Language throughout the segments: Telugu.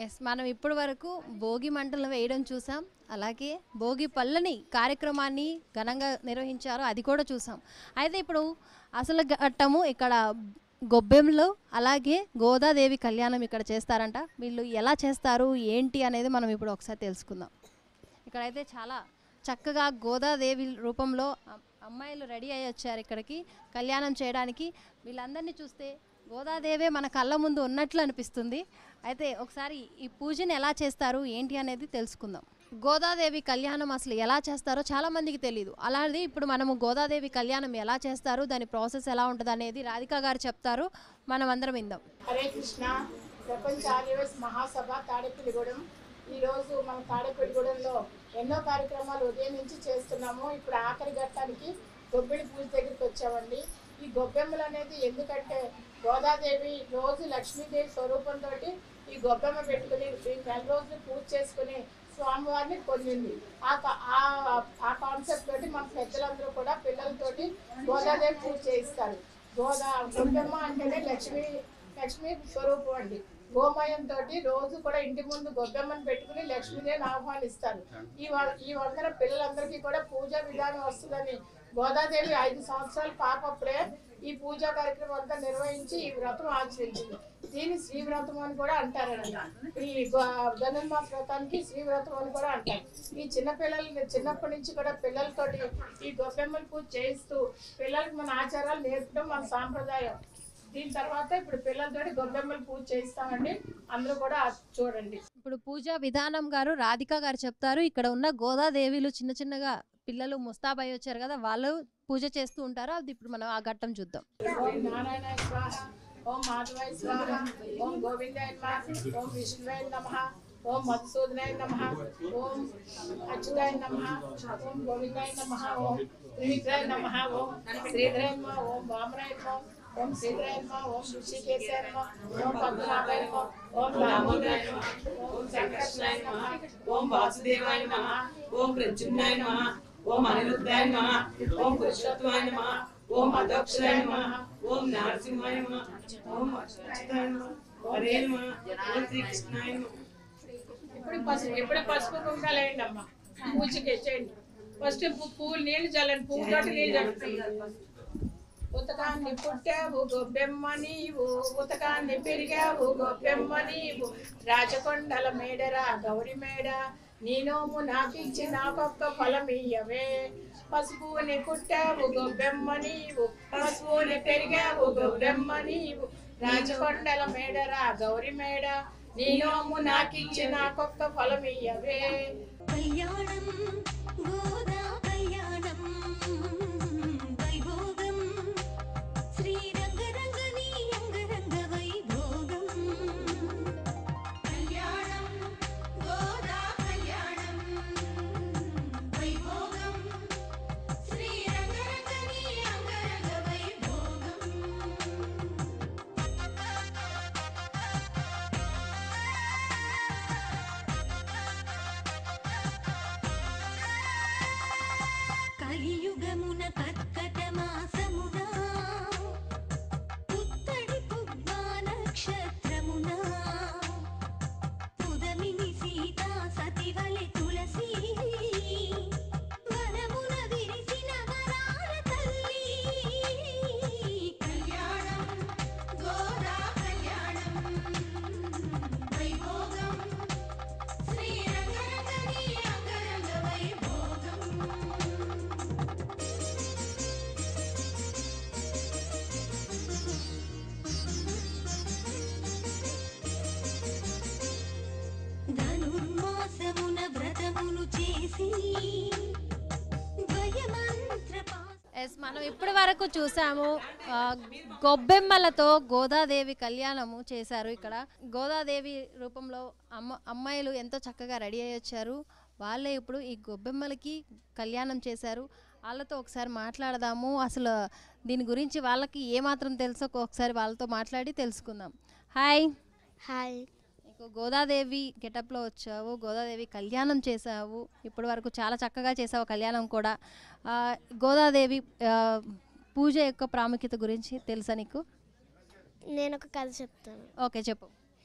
ఎస్ మనం ఇప్పటి వరకు భోగి మంటలు వేయడం చూసాం అలాగే భోగి పళ్ళని కార్యక్రమాన్ని ఘనంగా నిర్వహించారు అది కూడా చూసాం అయితే ఇప్పుడు అసలు ఘట్టము ఇక్కడ గొబ్బెంలో అలాగే గోదాదేవి కళ్యాణం ఇక్కడ చేస్తారంట వీళ్ళు ఎలా చేస్తారు ఏంటి అనేది మనం ఇప్పుడు ఒకసారి తెలుసుకుందాం ఇక్కడైతే చాలా చక్కగా గోదాదేవి రూపంలో అమ్- అమ్మాయిలు రెడీ అయ్యి వచ్చారు ఇక్కడికి కళ్యాణం చేయడానికి వీళ్ళందరినీ చూస్తే గోదాదేవే మన కళ్ళ ముందు ఉన్నట్లు అనిపిస్తుంది అయితే ఒకసారి ఈ పూజను ఎలా చేస్తారు ఏంటి అనేది తెలుసుకుందాం గోదాదేవి కళ్యాణం అసలు ఎలా చేస్తారో చాలా మందికి తెలియదు అలాగే ఇప్పుడు మనము గోదాదేవి కళ్యాణం ఎలా చేస్తారు దాని ప్రాసెస్ ఎలా ఉంటుంది అనేది రాధిక గారు చెప్తారు మనం అందరం విందాం హరే కృష్ణ ప్రపంచ ఆదివాసి మహాసభ తాడేపల్లిగూడెం ఈరోజు మన తాడేపల్లిగూడెంలో ఎన్నో కార్యక్రమాలు ఉదయం నుంచి చేస్తున్నాము ఇప్పుడు ఆఖరి ఘట్టానికి గొబ్బిడి పూజ దగ్గరికి వచ్చామండి ఈ గొబ్బెమ్మలు అనేది ఎందుకంటే గోదాదేవి రోజు లక్ష్మీదేవి స్వరూపంతో ఈ గొబ్బెమ్మ పెట్టుకుని ఈ నెల రోజులు పూజ చేసుకుని స్వామివారిని పొందింది ఆ కా- ఆ- ఆ కాన్సెప్ట్ తోటి మన పెద్దలందరూ కూడా పిల్లలతోటి గోదాదేవి పూజ చేయిస్తారు గోదా గొబ్బెమ్మ అంటేనే లక్ష్మీ లక్ష్మీ స్వరూపం అండి గోమయం తోటి రోజు కూడా ఇంటి ముందు గొబ్బెమ్మని పెట్టుకుని లక్ష్మీదేవిని ఆహ్వానిస్తారు ఈ వ- ఈ వందన పిల్లలందరికీ కూడా పూజా విధానం వస్తుందని గోదాదేవి ఐదు సంవత్సరాల పాపప్పుడే ఈ పూజా కార్యక్రమం అంతా నిర్వహించి ఈ వ్రతం ఆచరించింది దీన్ని శ్రీ వ్రతం అని కూడా అంటారండి ఈ గో- ధనుర్మాస వ్రతానికి శ్రీ వ్రతం అని కూడా అంటారు ఈ చిన్న పిల్లలకి చిన్నప్పటి నుంచి కూడా పిల్లలతోటి ఈ గొబ్బెమ్మల పూజ చేయిస్తూ పిల్లలకి మన ఆచారాలు నేర్పడం మన సాంప్రదాయం దీని తర్వాత ఇప్పుడు పిల్లలతోటి గొబ్బెమ్మలు పూజ చేయిస్తామండి అందరూ కూడా చూడండి ఇప్పుడు పూజా విధానం గారు రాధిక గారు చెప్తారు ఇక్కడ ఉన్న గోదాదేవిలు చిన్న చిన్నగా పిల్లలు ముస్తాబాయి వచ్చారు కదా వాళ్ళు పూజ చేస్తూ ఉంటారు అది ఇప్పుడు మనం ఆ ఘట్టం చూద్దాం ఓం నారాయణ స్వాహ ఓం మాధవాయ స్వాహ ఓం గోవిందాయ నమ ఓం విష్ణువాయ నమ ఓం మధుసూదనాయ నమ ఓం అచ్యుతాయ నమ ఓం గోవిందాయ నమ ఓం త్రివిక్రాయ నమ ఓం శ్రీధరాయ నమ ఓం వామనాయ నమ ఓం శ్రీధరాయ నమ ఓం ఋషికేశాయ నమ ఓం పద్మనాభాయ నమ ఓం దామోదరాయ నమ ఓం సంకర్షణాయ నమ ఓం వాసుదేవాయ నమ ఓం ప్రద్యుమ్నాయ నమ ఓం అనిరుద్ధాయ నమ ఓం పురుషోత్తమాయ నమ ఓం అదోక్షరాయ నమ ఓం నరసింహాయ నమ ఓం అచ్యుతాయ నమ హరే నమ ఓం శ్రీకృష్ణాయ నమ ఇప్పుడు పసుపు ఇప్పుడు పసుపు కుంకాలు వేయండి అమ్మ పూజకి చేయండి ఫస్ట్ పువ్వులు నీళ్లు చల్లండి పువ్వు తోటి నీళ్ళు చల్లండి ఉతకాన్ని పుట్టావు గొబ్బెమ్మ నీవు ఉతకాన్ని పెరిగావు గొబ్బెమ్మ నీవు రాజకొండల మేడరా గౌరి మేడ నీ నోము నాకిచ్చి నాకొక్క ఫలమియ్యవే పసుపుని పుట్టావు గొబ్బెమ్మ నీవు పసుపుని పెరిగావు గొబ్బెమ్మ నీవు రాజకొండల మేడరా గౌరి మేడ నీ నోము నాకిచ్చి నాకొక్క ఫలమియ్యవే కళ్యాణం గోదా కళ్యాణం వైభోగం శ్రీరంగరంగని అంగరంగ వైభోగం కళ్యాణం గోదా కళ్యాణం వైభోగం శ్రీరంగరంగని అంగరంగ వైభోగం కలియుగమున కర్కట మాసమున పుత్తడి పుబ్బ నక్షత్రమున పుదమిని సీతా సతివలె తులసి వనమున విరిసిన వరాల తల్లి కళ్యాణం గోదా కళ్యాణం వైభోగం శ్రీరంగరంగని అంగరంగ వైభోగం ధనుర్మాసమున వ్రతమును చేసి భయమంత్ర ఎస్ మనం ఇప్పటి వరకు చూసాము ఆ, గొబ్బెమ్మలతో గోదాదేవి కళ్యాణము చేశారు ఇక్కడ గోదాదేవి రూపంలో అమ్మ అమ్మాయిలు ఎంతో చక్కగా రెడీ అయ్యి వచ్చారు వాళ్ళే ఇప్పుడు ఈ గొబ్బెమ్మలకి కళ్యాణం చేశారు వాళ్ళతో ఒకసారి మాట్లాడదాము అసలు దీని గురించి వాళ్ళకి ఏమాత్రం తెలుసో ఒకసారి వాళ్ళతో మాట్లాడి తెలుసుకుందాం హాయ్ హాయ్ నీకు గోదాదేవి గెటప్లో వచ్చావు గోదాదేవి కళ్యాణం చేసావు ఇప్పటి వరకు చాలా చక్కగా చేసావు కళ్యాణం కూడా ఆ, గోదాదేవి ఆ, పూజ యొక్క ప్రాముఖ్యత గురించి తెలుసా నీకు నేను ఒక కథ చెప్తాను ఓకే చెప్పు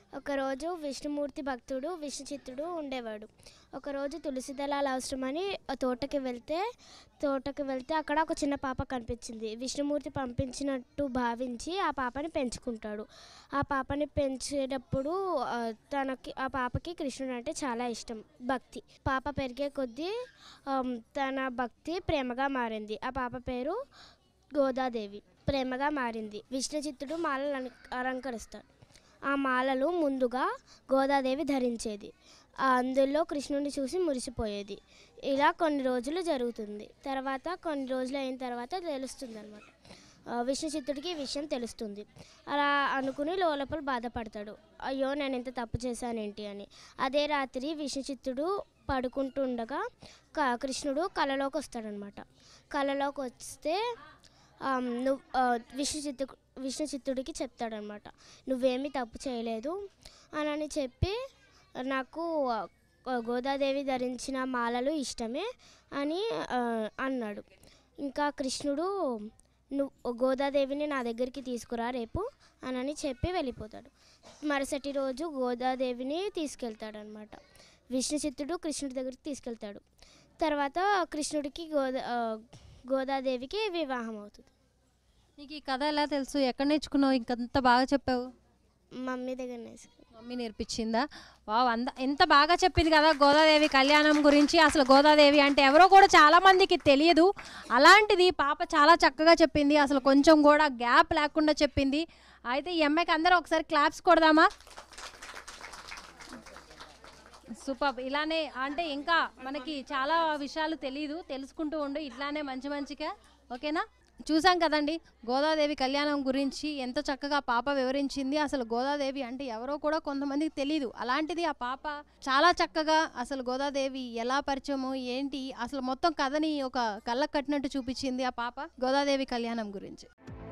ఒకరోజు విష్ణుమూర్తి భక్తుడు విష్ణుచిత్తుడు ఉండేవాడు ఒకరోజు తులసి దళాలు అవసరమని ఆ తోటకి వెళ్తే తోటకి వెళ్తే అక్కడ ఒక చిన్న పాప కనిపించింది విష్ణుమూర్తి పంపించినట్టు భావించి ఆ పాపని పెంచుకుంటాడు ఆ పాపని పెంచేటప్పుడు ఆ, తనకి ఆ పాపకి కృష్ణుడు అంటే చాలా ఇష్టం భక్తి పాప పెరిగే కొద్దీ ఆమ్, తన భక్తి ప్రేమగా మారింది ఆ పాప పేరు గోదాదేవి ప్రేమగా మారింది విష్ణుచిత్తుడు మాలలు అలం- అలంకరిస్తాడు ఆ మాలలు ముందుగా గోదాదేవి ధరించేది ఆ అందులో కృష్ణుడిని చూసి మురిసిపోయేది ఇలా కొన్ని రోజులు జరుగుతుంది తర్వాత కొన్ని రోజులు అయిన తర్వాత తెలుస్తుంది అనమాట విష్ణుచిత్తుడికి ఈ విషయం తెలుస్తుంది అలా అనుకుని లోపల బాధపడతాడు అయ్యో నేను ఇంత తప్పు చేశానేంటి అని అదే రాత్రి విష్ణుచిత్తుడు పడుకుంటుండగా క- కృష్ణుడు కలలోకి వస్తాడనమాట కలలోకి వస్తే ఆమ్, నువ్వు ఆ, విష్ణు చిత్తు విష్ణు చిత్తుడికి చెప్తాడనమాట నువ్వేమీ తప్పు చేయలేదు అని చెప్పి నాకు ఆ, గోదాదేవి ధరించిన మాలలు ఇష్టమే అని ఆ, అన్నాడు ఇంకా కృష్ణుడు నువ్వు గోదాదేవిని నా దగ్గరికి తీసుకురా రేపు అనని చెప్పి వెళ్ళిపోతాడు మరుసటి రోజు గోదాదేవిని తీసుకెళ్తాడనమాట విష్ణు చిత్తుడు కృష్ణుడి దగ్గరికి తీసుకెళ్తాడు తర్వాత కృష్ణుడికి గోదా ఆ, గోదాదేవికి వివాహం అవుతుంది నీకు ఈ కథ ఎలా తెలుసు ఎక్కడ నేర్చుకున్నావు ఇంకంత బాగా చెప్పావు మమ్మీ దగ్గర నేర్చుకున్నాను మమ్మీ నేర్పించిందా వావ్ అంద ఎంత బాగా చెప్పింది కదా గోదాదేవి కళ్యాణం గురించి అసలు గోదాదేవి అంటే ఎవరో కూడా చాలా మందికి తెలియదు అలాంటిది పాప చాలా చక్కగా చెప్పింది అసలు కొంచెం కూడా గ్యాప్ లేకుండా చెప్పింది అయితే ఈ అమ్మాయికి అందరూ ఒకసారి క్లాప్స్ కొడదామా సూపర్ ఇలానే అంటే ఇంకా మనకి చాలా విషయాలు తెలియదు తెలుసుకుంటూ ఉండు ఇట్లానే మంచి మంచిగా ఓకేనా చూసాం కదండి గోదాదేవి కళ్యాణం గురించి ఎంత చక్కగా పాప వివరించింది అసలు గోదాదేవి అంటే ఎవరో కూడా కొంతమందికి తెలియదు అలాంటిది ఆ పాప చాలా చక్కగా అసలు గోదాదేవి ఎలా పరిచయము ఏంటి అసలు మొత్తం కథని ఒక కళ్ళకు కట్టినట్టు చూపించింది ఆ పాప గోదాదేవి కళ్యాణం గురించి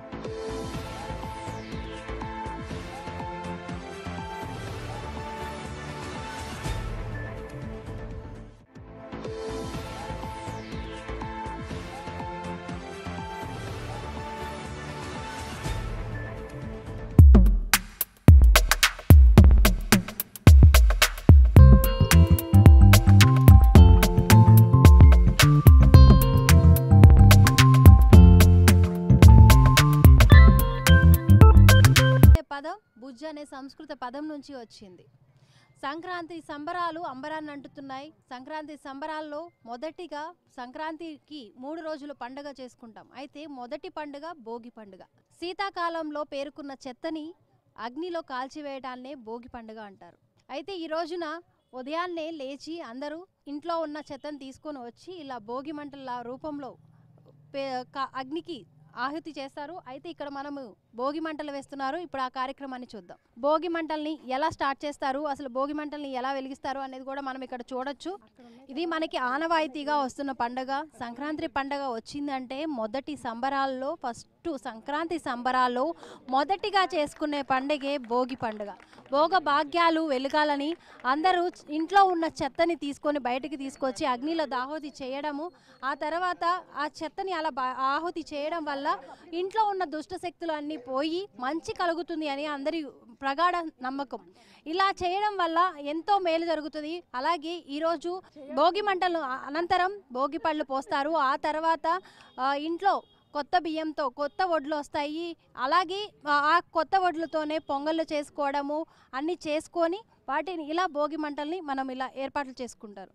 అనే పదం బుజ్జ అనే సంస్కృత పదం నుంచి వచ్చింది సంక్రాంతి సంబరాలు అంబరాన్ని అంటుతున్నాయి సంక్రాంతి సంబరాల్లో మొదటిగా సంక్రాంతికి మూడు రోజులు పండుగ చేసుకుంటాం అయితే మొదటి పండుగ భోగి పండుగ శీతాకాలంలో పేరుకున్న చెత్తని అగ్నిలో కాల్చివేయడాన్నే భోగి పండుగ అంటారు అయితే ఈ రోజున ఉదయాన్నే లేచి అందరూ ఇంట్లో ఉన్న చెత్తను తీసుకొని వచ్చి ఇలా భోగి మంటల రూపంలో పే- క- అగ్నికి ఆహుతి చేస్తారు అయితే ఇక్కడ మనము భోగి మంటలు వేస్తున్నారు ఇప్పుడు ఆ కార్యక్రమాన్ని చూద్దాం భోగి మంటల్ని ఎలా స్టార్ట్ చేస్తారు అసలు భోగి మంటల్ని ఎలా వెలిగిస్తారు అనేది కూడా మనం ఇక్కడ చూడొచ్చు ఇది మనకి ఆనవాయితీగా వస్తున్న పండగ సంక్రాంతి పండగ వచ్చిందంటే మొదటి సంబరాల్లో ఫస్ట్ సంక్రాంతి సంబరాల్లో మొదటిగా చేసుకునే పండగే భోగి పండుగ భోగ భాగ్యాలు వెలగాలని అందరూ ఇంట్లో ఉన్న చెత్తని తీసుకొని బయటికి తీసుకొచ్చి అగ్నిలో దాహోతి చేయడము ఆ తర్వాత ఆ చెత్తని అలా బా- ఆహుతి చేయడం వల్ల ఇంట్లో ఉన్న దుష్ట శక్తులు అన్నీ పోయి మంచి కలుగుతుంది అని అందరి ప్రగాఢ నమ్మకం ఇలా చేయడం వల్ల ఎంతో మేలు జరుగుతుంది అలాగే ఈరోజు భోగి మంటలు అ- అనంతరం భోగి పళ్ళు పోస్తారు ఆ తర్వాత ఆ, ఇంట్లో కొత్త బియ్యంతో కొత్త వడ్లు వస్తాయి అలాగే ఆ ఆ కొత్త వడ్లతోనే పొంగళ్ళు చేసుకోవడము అన్నీ చేసుకొని వాటిని ఇలా భోగి మంటల్ని మనం ఇలా ఏర్పాట్లు చేసుకుంటారు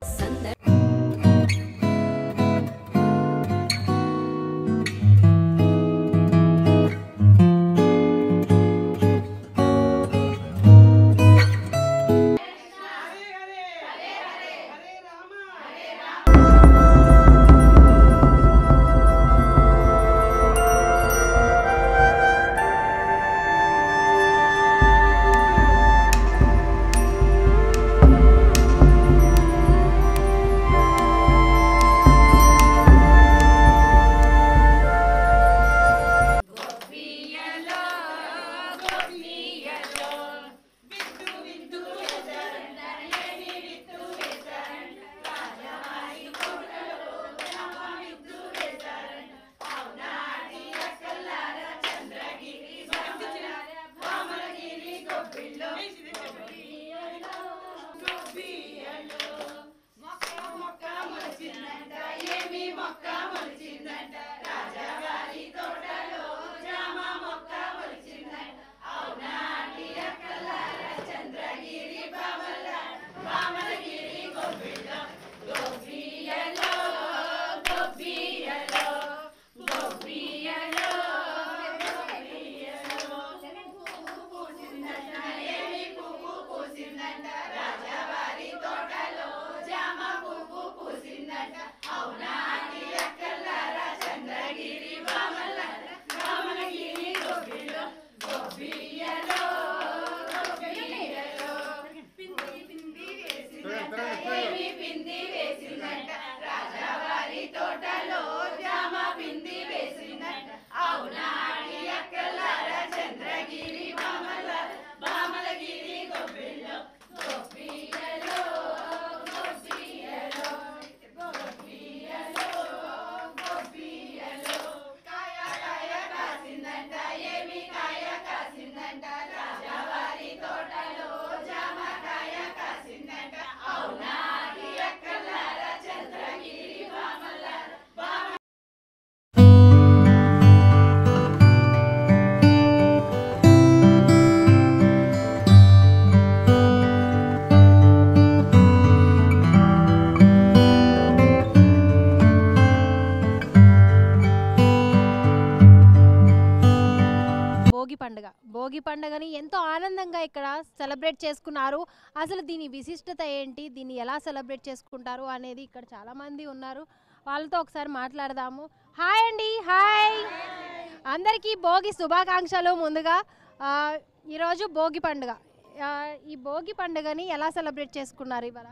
భోగి పండుగని ఎంతో ఆనందంగా ఇక్కడ సెలబ్రేట్ చేసుకున్నారు అసలు దీని విశిష్టత ఏంటి దీన్ని ఎలా సెలబ్రేట్ చేసుకుంటారు అనేది ఇక్కడ చాలామంది ఉన్నారు వాళ్ళతో ఒకసారి మాట్లాడదాము హాయ్ అండి హాయ్ అందరికీ భోగి శుభాకాంక్షలు ముందుగా ఆ, ఈరోజు భోగి పండుగ ఆ, ఈ భోగి పండుగని ఎలా సెలబ్రేట్ చేసుకున్నారు ఇవాళ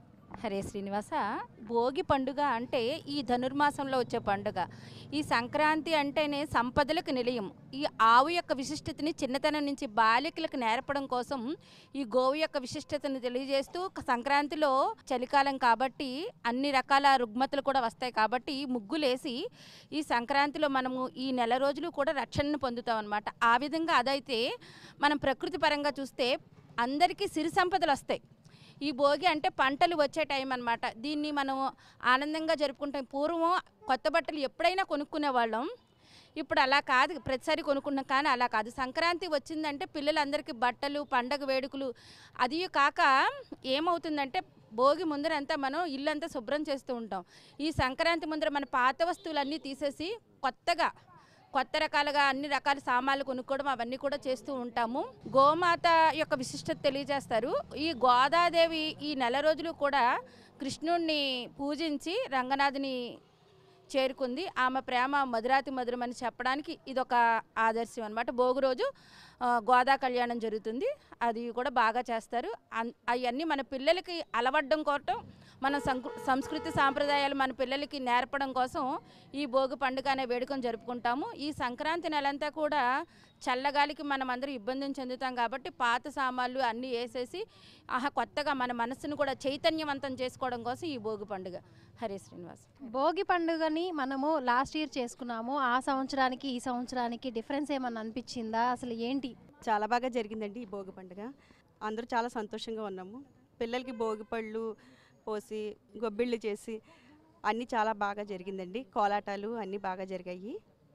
హరే శ్రీనివాస భోగి పండుగ అంటే ఈ ధనుర్మాసంలో వచ్చే పండుగ ఈ సంక్రాంతి అంటేనే సంపదలకు నిలయం ఈ ఆవు యొక్క విశిష్టతని చిన్నతనం నుంచి బాలికలకు నేర్పడం కోసం ఈ గోవు యొక్క విశిష్టతను తెలియజేస్తూ క- సంక్రాంతిలో చలికాలం కాబట్టి అన్ని రకాల రుగ్మతలు కూడా వస్తాయి కాబట్టి ముగ్గులేసి ఈ సంక్రాంతిలో మనము ఈ నెల రోజులు కూడా రక్షణను పొందుతాం అనమాట ఆ విధంగా అదైతే మనం ప్రకృతి పరంగా చూస్తే అందరికీ సిరి సంపదలు వస్తాయి ఈ భోగి అంటే పంటలు వచ్చే టైం అన్నమాట దీన్ని మనం ఆనందంగా జరుపుకుంటాం పూర్వం కొత్త బట్టలు ఎప్పుడైనా కొనుక్కునే వాళ్ళం ఇప్పుడు అలా కాదు ప్రతిసారి కొనుక్కుంటాం కానీ అలా కాదు సంక్రాంతి వచ్చిందంటే పిల్లలందరికీ బట్టలు పండగ వేడుకలు అది కాక ఏమవుతుందంటే భోగి ముందరంతా మనం ఇల్లంతా శుభ్రం చేస్తూ ఉంటాం ఈ సంక్రాంతి ముందర మన పాత వస్తువులన్నీ తీసేసి కొత్తగా కొత్త రకాలుగా అన్ని రకాల సామాన్లు కొనుక్కోవడం అవన్నీ కూడా చేస్తూ ఉంటాము గోమాత యొక్క విశిష్టత తెలియజేస్తారు ఈ గోదాదేవి ఈ నెల రోజులు కూడా కృష్ణుణ్ణి పూజించి రంగనాథుని చేరుకుంది ఆమె ప్రేమ మధురాతి మధురమని చెప్పడానికి ఇదొక ఆదర్శం అనమాట భోగి రోజు ఆ, గోదా కళ్యాణం జరుగుతుంది అది కూడా బాగా చేస్తారు అవన్నీ మన పిల్లలకి అలవడ్డం కోరటం మన సంకృ సంస్కృతి సాంప్రదాయాలు మన పిల్లలకి నేర్పడం కోసం ఈ భోగి పండుగ అనే వేడుకను జరుపుకుంటాము ఈ సంక్రాంతి నెలంతా కూడా చల్లగాలికి మనం అందరూ ఇబ్బందిని చెందుతాం కాబట్టి పాత సామాన్లు అన్నీ వేసేసి ఆహా కొత్తగా మన మనసును కూడా చైతన్యవంతం చేసుకోవడం కోసం ఈ భోగి పండుగ హరే శ్రీనివాస్ భోగి పండుగని మనము లాస్ట్ ఇయర్ చేసుకున్నాము ఆ సంవత్సరానికి ఈ సంవత్సరానికి డిఫరెన్స్ ఏమన్నా అనిపించిందా అసలు ఏంటి చాలా బాగా జరిగిందండి ఈ భోగి పండుగ అందరూ చాలా సంతోషంగా ఉన్నాము పిల్లలకి భోగి పళ్ళు పోసి గొబ్బిళ్ళు చేసి అన్నీ చాలా బాగా జరిగిందండి కోలాటాలు అన్నీ బాగా జరిగాయి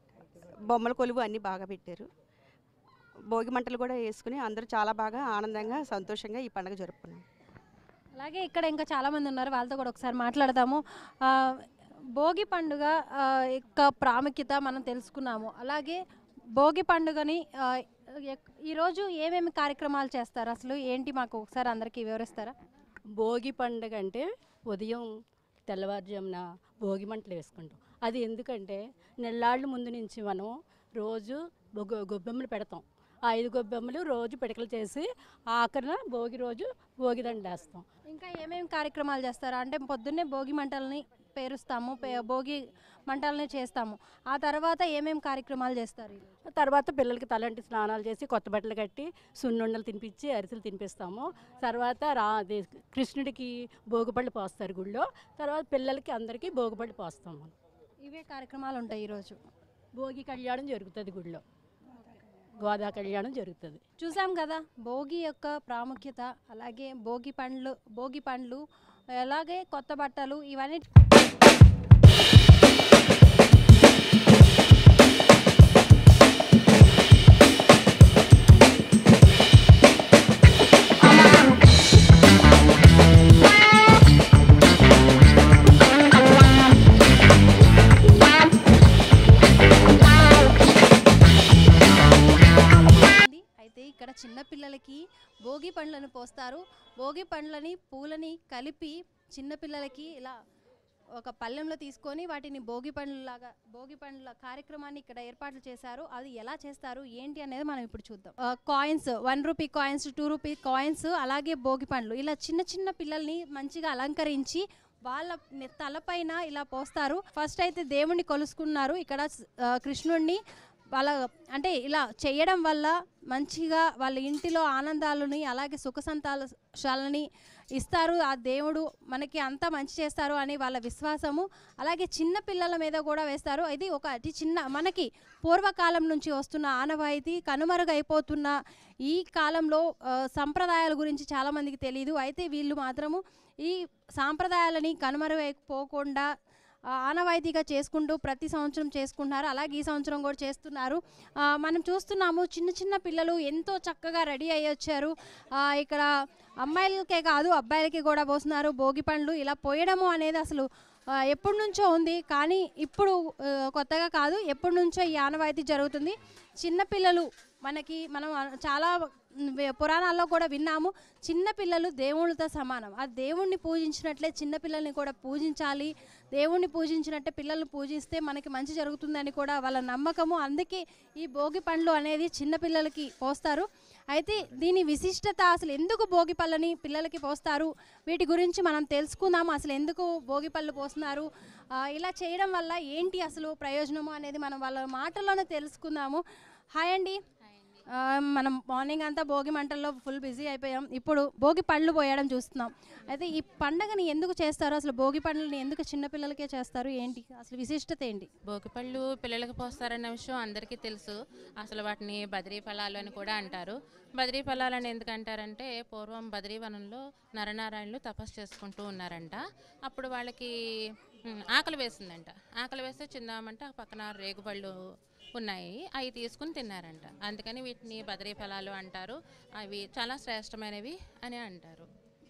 బొమ్మల కొలువు అన్నీ బాగా పెట్టారు భోగి మంటలు కూడా వేసుకుని అందరూ చాలా బాగా ఆనందంగా సంతోషంగా ఈ పండుగ జరుపుకున్నాం అలాగే ఇక్కడ ఇంకా చాలా మంది ఉన్నారు వాళ్ళతో కూడా ఒకసారి మాట్లాడదాము ఆ, భోగి పండుగ ఆ, యొక్క ప్రాముఖ్యత మనం తెలుసుకున్నాము అలాగే భోగి పండుగని ఆ, ఎక్- ఈరోజు ఏమేమి కార్యక్రమాలు చేస్తారు అసలు ఏంటి మాకు ఒకసారి అందరికీ వివరిస్తారా భోగి పండగ అంటే ఉదయం తెల్లవారుజామున భోగి మంటలు వేసుకుంటాం అది ఎందుకంటే నెల్లాళ్ళ ముందు నుంచి మనం రోజు గొ- గొబ్బెమ్మలు పెడతాం ఆ ఐదు గొబ్బెమ్మలు రోజు పిడకలు చేసి ఆఖరిన భోగి రోజు భోగి దండ వేస్తాం ఇంకా ఏమేమి కార్యక్రమాలు చేస్తారా అంటే పొద్దున్నే భోగి మంటల్ని పేరుస్తాము పే- భోగి మంటల్ని చేస్తాము ఆ తర్వాత ఏమేమి కార్యక్రమాలు చేస్తారు ఈరోజు? తర్వాత పిల్లలకి తలంటి స్నానాలు చేసి కొత్త బట్టలు కట్టి సున్నుండలు తినిపించి అరిసెలు తినిపిస్తాము తర్వాత రా అది కృష్ణుడికి భోగిపళ్ళు పోస్తారు గుళ్ళో తర్వాత పిల్లలకి అందరికీ భోగిపళ్ళు పోస్తాము ఇవే కార్యక్రమాలు ఉంటాయి ఈరోజు భోగి కళ్యాణం జరుగుతుంది గుళ్ళో గోదా కళ్యాణం జరుగుతుంది చూసాం కదా భోగి యొక్క ప్రాముఖ్యత అలాగే భోగి పండ్లు భోగి పండ్లు అలాగే కొత్త బట్టలు ఇవన్నీ ఉంది. అయితే ఇక్కడ చిన్న పిల్లలకి భోగి పండ్లను పోస్తారు భోగి పండ్లని పూలని కలిపి చిన్న పిల్లలకి ఇలా ఒక పళ్ళెంలో తీసుకొని వాటిని భోగి పండ్లలాగా భోగి పండ్ల కార్యక్రమాన్ని ఇక్కడ ఏర్పాట్లు చేశారు అది ఎలా చేస్తారు ఏంటి అనేది మనం ఇప్పుడు చూద్దాం coins one rupee coins two rupee coins అలాగే భోగి పండ్లు ఇలా చిన్న చిన్న పిల్లల్ని మంచిగా అలంకరించి వాళ్ళ నె- తలపైన ఇలా పోస్తారు ఫస్ట్ అయితే దేవుణ్ణి కొలుసుకున్నారు ఇక్కడ ఆ, కృష్ణుణ్ణి వాళ్ళ అంటే ఇలా చేయడం వల్ల మంచిగా వాళ్ళ ఇంటిలో ఆనందాలని అలాగే సుఖ సంతాలని ఇస్తారు ఆ దేవుడు మనకి అంతా మంచి చేస్తారు అని వాళ్ళ విశ్వాసము అలాగే చిన్న పిల్లల మీద కూడా వేస్తారు ఇది ఒక అతి చిన్న మనకి పూర్వకాలం నుంచి వస్తున్న ఆనవాయితీ కనుమరుగైపోతున్న ఈ కాలంలో ఆ, సంప్రదాయాల గురించి చాలామందికి తెలియదు అయితే వీళ్ళు మాత్రము ఈ సాంప్రదాయాలని కనుమరుగైపోకుండా ఆ, ఆనవాయితీగా చేసుకుంటూ ప్రతి సంవత్సరం చేసుకుంటున్నారు అలాగే ఈ సంవత్సరం కూడా చేస్తున్నారు ఆ, మనం చూస్తున్నాము చిన్న చిన్న పిల్లలు ఎంతో చక్కగా రెడీ అయ్యి వచ్చారు ఆ, ఇక్కడ అమ్మాయిలకే కాదు అబ్బాయిలకి కూడా పోస్తున్నారు భోగి పండ్లు ఇలా పోయడము అనేది అసలు ఆ, ఎప్పటి నుంచో ఉంది కానీ ఇప్పుడు ఆ, కొత్తగా కాదు ఎప్పటి నుంచో ఈ ఆనవాయితీ జరుగుతుంది చిన్నపిల్లలు మనకి మనం చాలా వే- పురాణాల్లో కూడా విన్నాము చిన్న పిల్లలు దేవుళ్ళతో సమానం ఆ దేవుణ్ణి పూజించినట్లే చిన్న పిల్లల్ని కూడా పూజించాలి దేవుణ్ణి పూజించినట్టే పిల్లల్ని పూజిస్తే మనకి మంచి జరుగుతుందని కూడా వాళ్ళ నమ్మకము అందుకే ఈ భోగి పండ్లు అనేది చిన్న పిల్లలకి పోస్తారు అయితే దీని విశిష్టత అసలు ఎందుకు భోగి పళ్ళని పిల్లలకి పోస్తారు వీటి గురించి మనం తెలుసుకుందాము అసలు ఎందుకు భోగి పళ్ళు పోస్తున్నారు ఆ, ఇలా చేయడం వల్ల ఏంటి అసలు ప్రయోజనము అనేది మనం వాళ్ళ మాటల్లోనే తెలుసుకుందాము హాయ్ అండి ఆ, మనం మార్నింగ్ అంతా భోగి మంటల్లో ఫుల్ బిజీ అయిపోయాం ఇప్పుడు భోగి పళ్ళు పోయడం చూస్తున్నాం అయితే ఈ పండగని ఎందుకు చేస్తారు అసలు భోగి పండ్లని ఎందుకు చిన్నపిల్లలకే చేస్తారు ఏంటి అసలు విశిష్టత ఏంటి భోగిపళ్ళు పిల్లలకు పోస్తారన్న విషయం అందరికీ తెలుసు అసలు వాటిని బదిరీ ఫలాలు అని కూడా అంటారు బదిరీ ఫలాలు అని ఎందుకు అంటారంటే పూర్వం బద్రీవనంలో నరనారాయణులు తపస్సు చేసుకుంటూ ఉన్నారంట అప్పుడు వాళ్ళకి ఉమ్, ఆకలి వేసిందంట ఆకలి వేస్తే చిన్నామంటే ఆ పక్కన రేగుపళ్ళు ఉన్నాయి అవి తీసుకుని తిన్నారంట అందుకని వీటిని బదిరీ ఫలాలు అంటారు అవి చాలా శ్రేష్టమైనవి అని అంటారు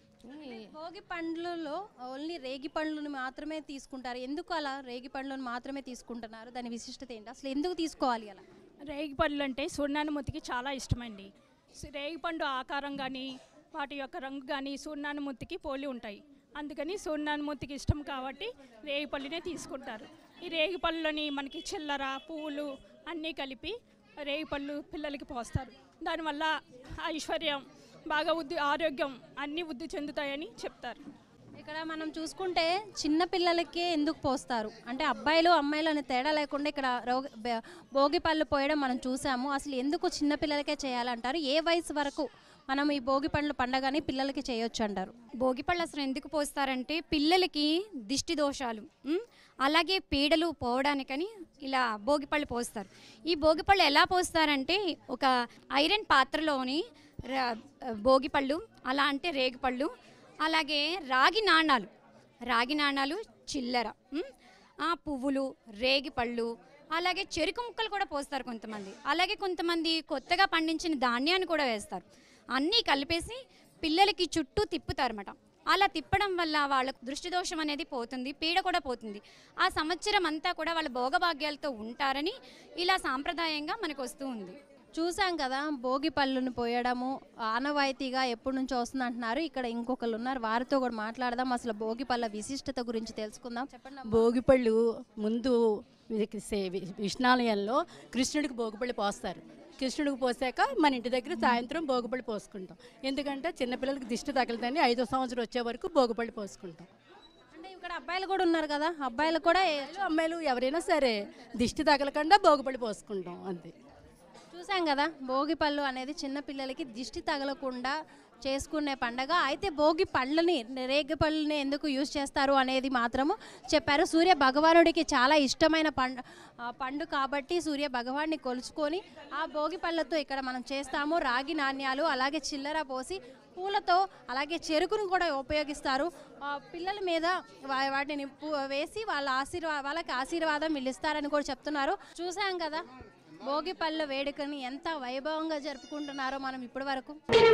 ఈ- భోగి పండ్లలో ఓన్లీ రేగి పండ్లను మాత్రమే తీసుకుంటారు ఎందుకు అలా రేగి పండ్లను మాత్రమే తీసుకుంటున్నారు దాని విశిష్టత ఏంటి అసలు ఎందుకు తీసుకోవాలి అలా రేగిపళ్ళు అంటే సూర్యనానుమూర్తికి చాలా ఇష్టమండి సు- రేగిపండు ఆకారం కానీ వాటి యొక్క రంగు కానీ సూర్యనానుమూర్తికి పోలి ఉంటాయి అందుకని సూర్యనానుమూర్తికి ఇష్టం కాబట్టి రేగిపళ్ళునే తీసుకుంటారు ఈ రేగిపళ్ళని మనకి చిల్లర పువ్వులు అన్నీ కలిపి రేగిపళ్ళు పిల్లలకి పోస్తారు దానివల్ల ఐశ్వర్యం బాగా వృద్ధి ఆరోగ్యం అన్నీ వృద్ధి చెందుతాయని చెప్తారు ఇక్కడ మనం చూసుకుంటే చిన్న పిల్లలకే ఎందుకు పోస్తారు అంటే అబ్బాయిలు అమ్మాయిలు అనే తేడా లేకుండా ఇక్కడ రోగ బ- భోగి పళ్ళు పోయడం మనం చూసాము అసలు ఎందుకు చిన్న పిల్లలకే చేయాలంటారు ఏ వయసు వరకు మనం ఈ భోగి పండ్ల పండగని పిల్లలకి చేయొచ్చు అంటారు భోగిపళ్ళు అసలు ఎందుకు పోస్తారంటే పిల్లలకి దిష్టి దోషాలు ఉమ్, అలాగే పీడలు పోవడానికని ఇలా భోగిపళ్ళు పోస్తారు ఈ భోగిపళ్ళు ఎలా పోస్తారంటే ఒక ఐరన్ పాత్రలోని ర- భోగిపళ్ళు అలా అంటే రేగిపళ్ళు అలాగే రాగి నాణాలు రాగి నాణాలు చిల్లర ఉమ్, ఆ పువ్వులు రేగిపళ్ళు అలాగే చెరుకు ముక్కలు కూడా పోస్తారు కొంతమంది అలాగే కొంతమంది కొత్తగా పండించిన ధాన్యాన్ని కూడా వేస్తారు అన్నీ కలిపేసి పిల్లలకి చుట్టూ తిప్పుతారన్నమాట అలా తిప్పడం వల్ల వాళ్ళకు దృష్టి దోషం అనేది పోతుంది పీడ కూడా పోతుంది ఆ సంవత్సరం అంతా కూడా వాళ్ళ భోగభాగ్యాలతో ఉంటారని ఇలా సాంప్రదాయంగా మనకు వస్తూ ఉంది చూసాం కదా భోగి పళ్ళుని పోయడము ఆనవాయితీగా ఎప్పటి నుంచో వస్తుంది అంటున్నారు ఇక్కడ ఇంకొకరు ఉన్నారు వారితో కూడా మాట్లాడదాం అసలు భోగి పళ్ళ విశిష్టత గురించి తెలుసుకుందాం చెప్పండి అమ్మా. భోగిపళ్ళు ముందు వీరికి సే- వి- విష్ణాలయంలో కృష్ణుడికి భోగిపళ్ళు పోస్తారు కృష్ణుడికి పోసాక మన ఇంటి దగ్గర సాయంత్రం భోగిపళ్ళు పోసుకుంటాం ఎందుకంటే చిన్నపిల్లలకి దిష్టి తగలదని ఐదో సంవత్సరం వచ్చే వరకు భోగిపళ్ళు పోసుకుంటాం అంటే ఇక్కడ అబ్బాయిలు కూడా ఉన్నారు కదా అబ్బాయిలు కూడా ఏ- అమ్మాయిలు, అమ్మాయిలు ఎవరైనా సరే దిష్టి తగలకుండా భోగిపళ్ళు పోసుకుంటాం అంతే చూసాం కదా భోగి పళ్ళు అనేది చిన్న పిల్లలకి దిష్టి తగలకుండా చేసుకునే పండగ అయితే భోగి పళ్ళని రేగి పళ్ళని ఎందుకు యూజ్ చేస్తారు అనేది మాత్రము చెప్పారు సూర్య భగవానుడికి చాలా ఇష్టమైన పండు ఆ, పండు కాబట్టి సూర్య భగవాన్ని కొలుచుకొని ఆ భోగి పళ్ళతో ఇక్కడ మనం చేస్తాము రాగి నాణ్యాలు అలాగే చిల్లర పోసి పూలతో అలాగే చెరుకును కూడా ఉపయోగిస్తారు ఆ, పిల్లల మీద వా- వాటిని పు- వేసి వాళ్ళ ఆశీర్వా వాళ్ళకి ఆశీర్వాదం వీళ్ళు ఇస్తారని కూడా చెప్తున్నారు చూసాం కదా భోగి పళ్ళ వేడుకని ఎంత వైభవంగా జరుపుకుంటున్నారో మనం ఇప్పటి వరకు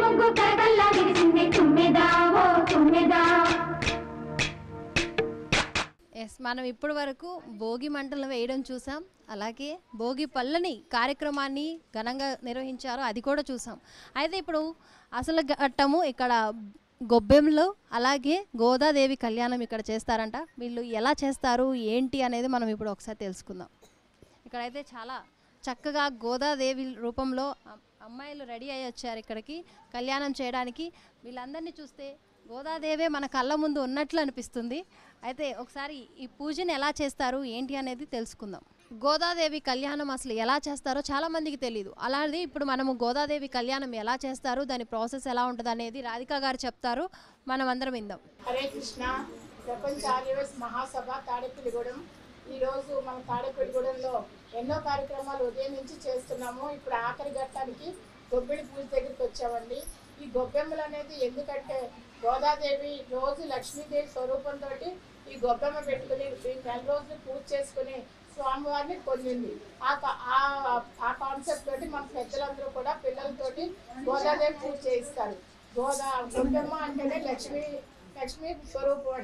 ఎస్ మనం ఇప్పటి వరకు భోగి మంటలు వేయడం చూసాం అలాగే భోగి పళ్ళని కార్యక్రమాన్ని ఘనంగా నిర్వహించారు అది కూడా చూసాం అయితే ఇప్పుడు అసలు ఘట్టము ఇక్కడ గొబ్బెంలో అలాగే గోదాదేవి కళ్యాణం ఇక్కడ చేస్తారంట వీళ్ళు ఎలా చేస్తారు ఏంటి అనేది మనం ఇప్పుడు ఒకసారి తెలుసుకుందాం ఇక్కడైతే చాలా చక్కగా గోదాదేవి రూపంలో అమ్- అమ్మాయిలు రెడీ అయ్యి వచ్చారు ఇక్కడికి కళ్యాణం చేయడానికి వీళ్ళందరినీ చూస్తే గోదాదేవే మన కళ్ళ ముందు ఉన్నట్లు అనిపిస్తుంది అయితే ఒకసారి ఈ పూజని ఎలా చేస్తారు ఏంటి అనేది తెలుసుకుందాం గోదాదేవి కళ్యాణం అసలు ఎలా చేస్తారో చాలా మందికి తెలియదు అలాగే ఇప్పుడు మనము గోదాదేవి కళ్యాణం ఎలా చేస్తారు దాని ప్రాసెస్ ఎలా ఉంటుంది అనేది రాధిక గారు చెప్తారు మనం అందరం విందాం హరే కృష్ణ ప్రపంచ ఆర్యవేస్ మహాసభ తాడేపల్లిగూడెం ఈరోజు మన తాడేపల్లిగూడెంలో ఎన్నో కార్యక్రమాలు ఉదయం నుంచి చేస్తున్నాము ఇప్పుడు ఆఖరి ఘట్టానికి గొబ్బిడి పూజ దగ్గరికి వచ్చామండి ఈ గొబ్బెమ్మలు అనేది ఎందుకంటే గోదాదేవి రోజు లక్ష్మీదేవి స్వరూపంతో ఈ గొబ్బెమ్మ పెట్టుకుని ఈ నెల రోజులు పూజ చేసుకుని స్వామివారిని పొందింది ఆ కా- ఆ- ఆ కాన్సెప్ట్ తోటి మన పెద్దలందరూ కూడా పిల్లలతోటి గోదాదేవి పూజ చేయిస్తారు గోదా గొబ్బెమ్మ అంటేనే లక్ష్మీ లక్ష్మీ స్వరూపం అండి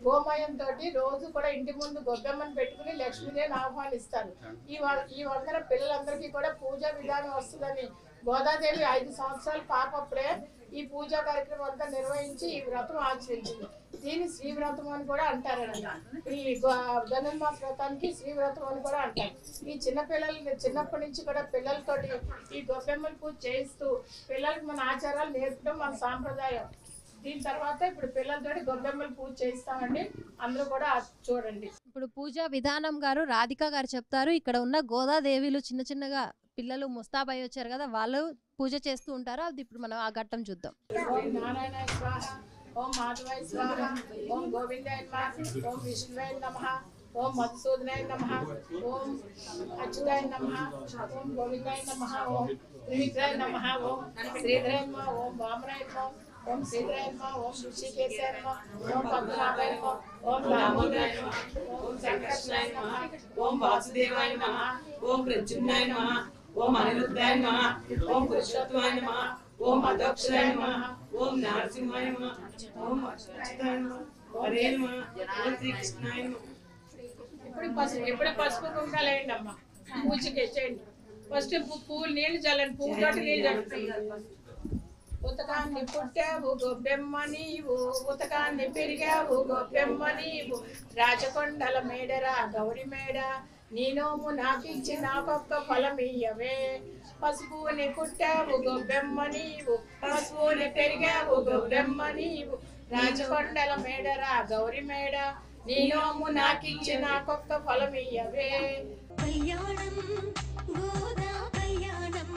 గోమయం తోటి రోజు కూడా ఇంటి ముందు గొబ్బెమ్మని పెట్టుకుని లక్ష్మీదేవిని ఆహ్వానిస్తారు ఈ వ- ఈ వందన పిల్లలందరికీ కూడా పూజా విధానం వస్తుందని గోదాదేవి ఐదు సంవత్సరాల పాప అప్పుడే ఈ పూజా కార్యక్రమం అంతా నిర్వహించి ఈ వ్రతం ఆచరించింది దీన్ని శ్రీ వ్రతం అని కూడా అంటారండి ఈ గో- ధనుర్మాస వ్రతానికి శ్రీ వ్రతం అని కూడా అంటారు ఈ చిన్న పిల్లల్ని చిన్నప్పటి నుంచి కూడా పిల్లలతోటి ఈ గొబ్బెమ్మల పూజ చేయిస్తూ పిల్లలకి మన ఆచారాలు నేర్పడం మన సాంప్రదాయం దీని తర్వాత ఇప్పుడు పిల్లలతోటి గొబ్బెమ్మలు పూజ చేయిస్తామండి అందరూ కూడా చూడండి ఇప్పుడు పూజా విధానం గారు రాధిక గారు చెప్తారు ఇక్కడ ఉన్న గోదాదేవిలు చిన్న చిన్నగా పిల్లలు ముస్తాబై వచ్చారు కదా వాళ్ళు పూజ చేస్తూ ఉంటారు అది ఇప్పుడు మనం ఆ ఘట్టం చూద్దాం ఓం నారాయణ స్వాహ ఓం మాధవాయ స్వాహ ఓం గోవిందాయ నమః ఓం విష్ణువాయ నమః ఓం మధుసూదనాయ నమః ఓం అచ్యుతాయ నమః ఓం గోవిందాయ నమః ఓం త్రివిక్రాయ నమః ఓం శ్రీధరాయ నమః ఓం వామనాయ నమః ఓం శ్రీధరాయ నమః ఓం ఋషికేశాయ నమః ఓం పద్మనాభాయ నమః ఓం రామోదాయ నమః ఓం సంకర్షణాయ నమః ఓం వాసుదేవాయ నమ ఓం ప్రద్యుమ్నాయ నమ ఓం అనిరుద్ధాయ నమ ఓం పురుషోత్తమాయ నమ ఓం అదోక్షరాయ నమ ఓం నరసింహాయ నమ ఓం అచ్యుతాయ నమ హరే నమ ఓం శ్రీకృష్ణాయ నమ ఇప్పుడు పసుపు ఇప్పుడు పసుపు కుంకాలు వేయండి అమ్మ పూజకి చేయండి ఫస్ట్ పువ్వులు నీళ్లు చల్లండి పువ్వు తోటి నీళ్ళు చల్లండి ఉతకాన్ని పుట్టావు గొబ్బెమ్మ నీవు ఉతకాన్ని పెరిగావు గొబ్బెమ్మ నీవు రాజకొండల మేడరా గౌరి మేడ నీ నోము నాకిచ్చి నాకొక్క ఫలమియ్యవే పసుపుని పుట్టావు గొబ్బెమ్మ నీవు పసుపుని పెరిగావు గొబ్బెమ్మ నీవు రాజకొండల మేడరా గౌరి మేడ నీ నోము నాకిచ్చి నాకొక్క ఫలమియ్యవే కళ్యాణం గోదా కళ్యాణం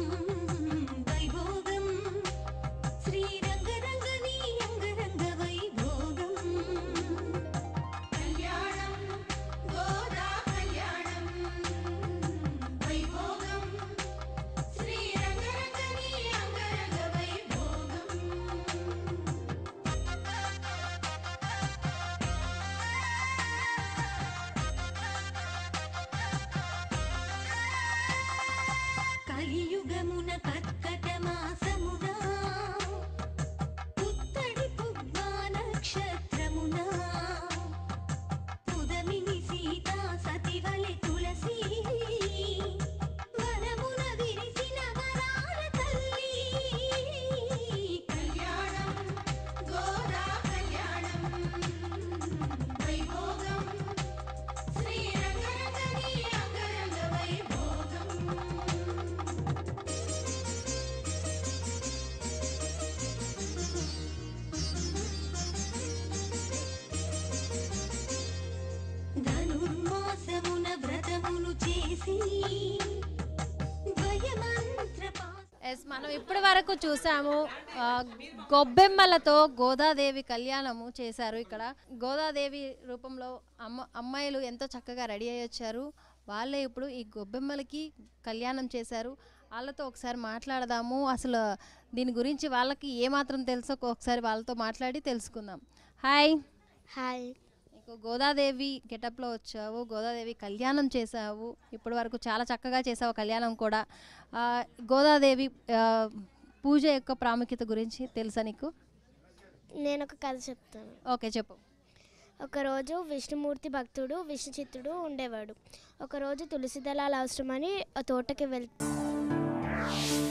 వైభోగం శ్రీరంగరంగని అంగరంగ వైభోగం కళ్యాణం గోదా కళ్యాణం వైభోగం శ్రీరంగరంగని అంగరంగ వైభోగం కలియుగమున కర్కట మాసమున పుత్తడి పువ్వా నక్షత్రమున పుదమిని సీతా సతివలె తులసి వనమున విరిసిన వరాల తల్లి కళ్యాణం గోదా కళ్యాణం వైభోగం శ్రీరంగరంగని అంగరంగ వైభోగం ధనుర్మాసమున వ్రతములు చేసి ద్వయమంత్ర ఎస్ మనం ఇప్పటి వరకు చూసాము ఆ, గొబ్బెమ్మలతో గోదాదేవి కళ్యాణము చేశారు ఇక్కడ గోదాదేవి రూపంలో అమ్మ అమ్మాయిలు ఎంతో చక్కగా రెడీ అయ్యి వచ్చారు వాళ్ళే ఇప్పుడు ఈ గొబ్బెమ్మలకి కళ్యాణం చేశారు వాళ్ళతో ఒకసారి మాట్లాడదాము అసలు దీని గురించి వాళ్ళకి ఏమాత్రం తెలుసో ఒకసారి వాళ్ళతో మాట్లాడి తెలుసుకుందాం హాయ్ హాయ్ నీకు గోదాదేవి గెటప్లో వచ్చావు గోదాదేవి కళ్యాణం చేసావు ఇప్పటి వరకు చాలా చక్కగా చేసావు కళ్యాణం కూడా ఆ, గోదాదేవి ఆ, పూజ యొక్క ప్రాముఖ్యత గురించి తెలుసా నీకు నేను ఒక కథ చెప్తాను ఓకే చెప్పు ఒకరోజు విష్ణుమూర్తి భక్తుడు విష్ణు చిత్తుడు ఉండేవాడు ఒకరోజు తులసి దళాలు అవసరమని ఆ తోటకి వెళ్